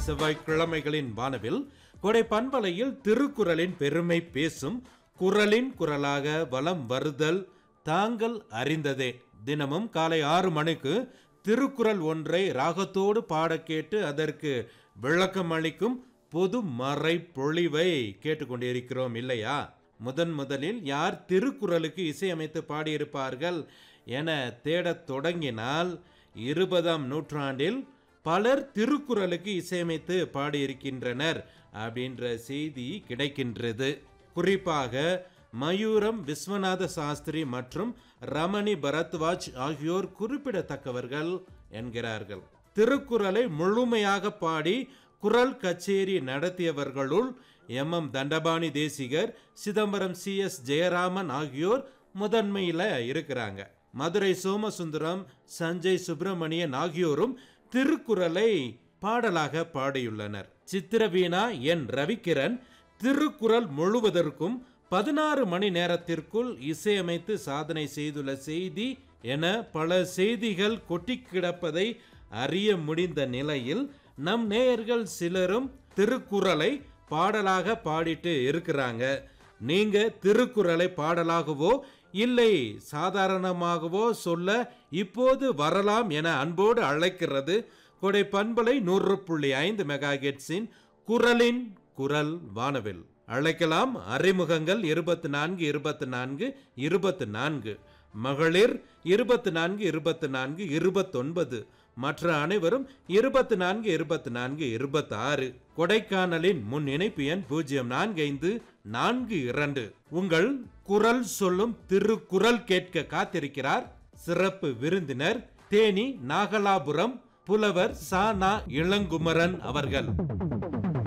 செவ்வாய்க்கிழமைகளின் வானவில் கொடை பண்பலையில் திருக்குறளின் பெருமை பேசும் குரலின் குரலாக வலம் வருதல் தாங்கள் அறிந்ததே தினமும் காலை ஆறு மணிக்கு திருக்குறள் ஒன்றை ராகத்தோடு பாட கேட்டு அதற்கு விளக்கம் அளிக்கும் பொது மறை பொழிவை கேட்டுக்கொண்டிருக்கிறோம் இல்லையா முதன் முதலில் யார் திருக்குறளுக்கு இசையமைத்து பாடியிருப்பார்கள் என தேடத் தொடங்கினால் இருபதாம் நூற்றாண்டில் பலர் திருக்குறளுக்கு இசையமைத்து பாடியிருக்கின்றனர் அப்படின்ற செய்தி கிடைக்கின்றது குறிப்பாக மயூரம் விஸ்வநாத சாஸ்திரி மற்றும் ரமணி பரத்வாஜ் ஆகியோர் குறிப்பிடத்தக்கவர்கள் என்கிறார்கள் திருக்குறளை முழுமையாக பாடி குரல் கச்சேரி நடத்தியவர்களுள் M M Dandapani Desikar Chidambaram C S Jayaraman ஆகியோர் முதன்மையில் இருக்கிறாங்க மதுரை சோமசுந்தரம் சஞ்சய் சுப்பிரமணியன் ஆகியோரும் திருக்குறளை பாடலாக பாடியுள்ளனர் சித்திரவீணா என் ரவிக்கிரண் திருக்குறள் முழுவதற்கும் பதினாறு மணி நேரத்திற்குள் இசையமைத்து சாதனை செய்துள்ள செய்தி என பல செய்திகள் கொட்டி கிடப்பதை அறிய முடிந்த நிலையில் நம் நேயர்கள் சிலரும் திருக்குறளை பாடலாக பாடிட்டு இருக்கிறாங்க நீங்க திருக்குறளை பாடலாகவோ இல்லை சாதாரணமாகவோ சொல்ல இப்போது வரலாம் என அன்போடு அழைக்கிறது கொடை பண்பலை நூறு புள்ளி ஐந்து மெகா ஹெட்ஸின் குரலின் குரல் வானவில் அழைக்கலாம் அறிமுகங்கள் இருபத்தி நான்கு இருபத்தி நான்கு இருபத்தி நான்கு மகளிர் இருபத்தி நான்கு இருபத்தி நான்கு இருபத்தொன்பது மற்ற அனைவரும் இருபத்தி நான்கு இருபத்தி நான்கு இருபத்தி ஆறு கொடைக்கானலின் முன் இணைப்பு எண் பூஜ்ஜியம் நான்கு ஐந்து நான்கு இரண்டு உங்கள் குரல் சொல்லும் திருக்குறள் கேட்க காத்திருக்கிறார் சிறப்பு விருந்தினர் தேனி நாகலாபுரம் புலவர் சா நா இளங்குமரன் அவர்கள்